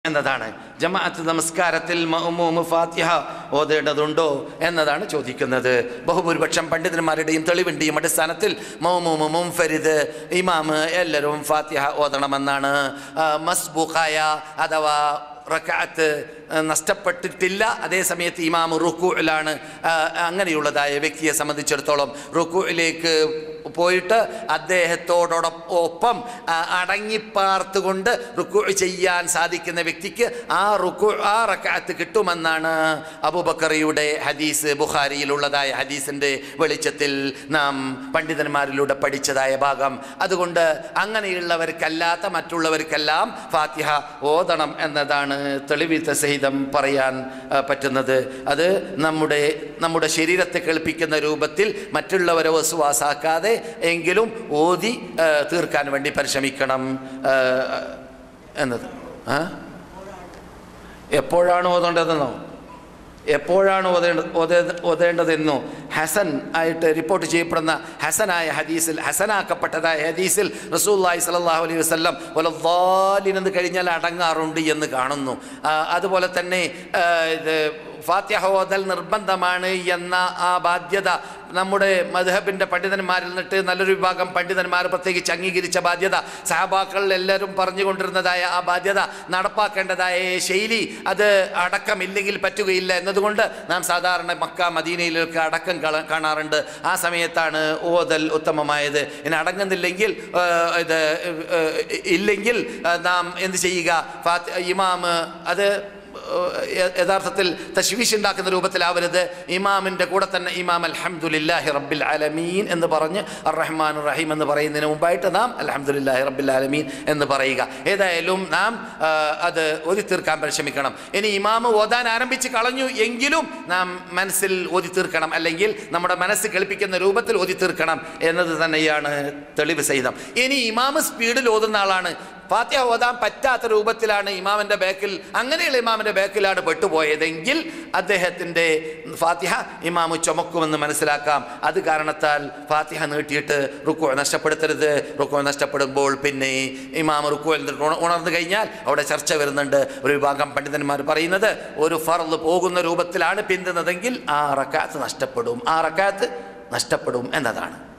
എന്നതാണ് ജമാഅത്ത് നമസ്കാരത്തിൽ മഅ്മൂമ് ഫാത്തിഹ ഓതേണ്ടതുണ്ടോ എന്നതാണ് ചോദിക്കുന്നത് ബഹുഭൂരിപക്ഷം പണ്ഡിതന്മാരുടെയും തെളിവിൻ്റെയും അടിസ്ഥാനത്തിൽ മൗമൂമ് മുംഫരിദ് ഇമാമ് എല്ലാവരും ഫാത്തിഹ ഓതണമെന്നാണ് ആ, മസ്ബുഖായ അഥവാ റക്കാത്ത് നഷ്ടപ്പെട്ടിട്ടില്ല അതേസമയത്ത് ഇമാം റുക്കുയിലാണ് അങ്ങനെയുള്ളതായ വ്യക്തിയെ സംബന്ധിച്ചിടത്തോളം റുക്കുയിലേക്ക് പോയിട്ട് അദ്ദേഹത്തോടൊപ്പം ആ, അടങ്ങിപ്പാർത്തുകൊണ്ട് റുക്കു ചെയ്യാൻ സാധിക്കുന്ന വ്യക്തിക്ക് ആ റുക്കു ആ റക്കാത്ത് കിട്ടുമെന്നാണ് അബൂബക്കറിയുടെ ഹദീസ് ബുഖാരിയിലുള്ളതായ ഹദീസിൻ്റെ വെളിച്ചത്തിൽ നാം പണ്ഡിതന്മാരിലൂടെ പഠിച്ചതായ ഭാഗം അതുകൊണ്ട് അങ്ങനെയുള്ളവർക്കല്ലാത്ത മറ്റുള്ളവർക്കെല്ലാം ഫാത്തിഹ ഓതണം എന്നതാണ് തെളിവിത്ത സഹിതം പറയാൻ ആ, പറ്റുന്നത് അത് നമ്മുടെ നമ്മുടെ ശരീരത്തെ കേൾപ്പിക്കുന്ന രൂപത്തിൽ മറ്റുള്ളവരെ വസുവാസാക്കാതെ എങ്കിലും ഓതി ആ, തീർക്കാൻ വേണ്ടി പരിശ്രമിക്കണം ആ, എന്നത് ആ എപ്പോഴാണ് ഓതേണ്ടതെന്നോ എപ്പോഴാണ് ഓതേണ്ട ഓതേ- ഓതേണ്ടതെന്നോ ഹസൻ ആയിട്ട് റിപ്പോർട്ട് ചെയ്യപ്പെടുന്ന ഹസനായ ഹദീസിൽ ഹസനാക്കപ്പെട്ടതായ ഹദീസിൽ റസൂല്ലായി സല്ലല്ലാഹു അലൈഹി വസല്ലം വലദ്ദാലിൻ എന്ന് കഴിഞ്ഞാൽ അടങ്ങാറുണ്ട് എന്ന് കാണുന്നു ആ, അതുപോലെ തന്നെ ആ, ഇത് ഫാത്തിഹ ഓതൽ നിർബന്ധമാണ് എന്ന ആ ബാധ്യത നമ്മുടെ മധുഹബിൻ്റെ പണ്ഡിതന്മാരിൽ നിന്നിട്ട് നല്ലൊരു വിഭാഗം പണ്ഡിതന്മാർ പ്രത്യേകിച്ച് അംഗീകരിച്ച ബാധ്യത സഹബാക്കൾ എല്ലാവരും പറഞ്ഞുകൊണ്ടിരുന്നതായ ആ ബാധ്യത നടപ്പാക്കേണ്ടതായ ശൈലി അത് അടക്കമില്ലെങ്കിൽ പറ്റുകയില്ല എന്നതുകൊണ്ട് നാം സാധാരണ മക്ക മദീനയിലൊക്കെ അടക്കം കള- കാണാറുണ്ട് ആ സമയത്താണ് ഓതൽ ഉത്തമമായത് ഇനി അടങ്ങുന്നില്ലെങ്കിൽ ആ, ഇത് ആ, ഇല്ലെങ്കിൽ ആ, നാം എന്ത് ചെയ്യുക ഫാത്തി ഇമാം അത് യ- യഥാർത്ഥത്തിൽ തശ്വീഷ് ഉണ്ടാക്കുന്ന രൂപത്തിലാവരുത് ഇമാമിൻ്റെ കൂടെ തന്നെ ഇമാം അൽഹംദുലില്ലാഹി റബ്ബിൽ ആലമീൻ എന്ന് പറഞ്ഞ് അർ റഹ്മാൻ റഹീം എന്ന് പറയുന്നതിന് മുമ്പായിട്ട് നാം അൽഹംദുലില്ലാഹി റബ്ബിൽ ആലമീൻ എന്ന് പറയുക ഏതായാലും നാം ആ, അത് ഓതി തീർക്കാൻ പരിശ്രമിക്കണം ഇനി ഇമാമ് ഓതാൻ ആരംഭിച്ച് കളഞ്ഞു എങ്കിലും നാം മനസ്സിൽ ഓതി തീർക്കണം അല്ലെങ്കിൽ നമ്മുടെ മനസ്സ് കേൾപ്പിക്കുന്ന രൂപത്തിൽ ഓതി തീർക്കണം എന്നത് തന്നെയാണ് തെളിവ് സഹിതം ഇനി ഇമാമ് സ്പീഡിൽ ഓതുന്ന ആളാണ് ഫാത്തിഹ ഓതാൻ പറ്റാത്ത രൂപത്തിലാണ് ഇമാമിൻ്റെ ബാക്കിൽ അങ്ങനെയുള്ള ഇമാമിൻ്റെ ബാക്കിലാണ് പെട്ടുപോയതെങ്കിൽ അദ്ദേഹത്തിൻ്റെ ഫാത്തിഹ ഇമാമ് ചുമക്കുമെന്ന് മനസ്സിലാക്കാം അത് കാരണത്താൽ ഫാത്തിഹ നീട്ടിയിട്ട് റുക്കു നഷ്ടപ്പെടുത്തരുത് റുക്കു നഷ്ടപ്പെടുമ്പോൾ പിന്നെ ഇമാം റുക്കുവിൽ നിന്ന് ഉണ- ഉണർന്നു കഴിഞ്ഞാൽ അവിടെ ചർച്ച വരുന്നുണ്ട് ഒരു വിഭാഗം പണ്ഡിതന്മാർ പറയുന്നത് ഒരു ഫർള് പോകുന്ന രൂപത്തിലാണ് പിന്തുന്നതെങ്കിൽ ആ റക്കാത്ത് നഷ്ടപ്പെടും ആ റക്കാത്ത് നഷ്ടപ്പെടും എന്നതാണ്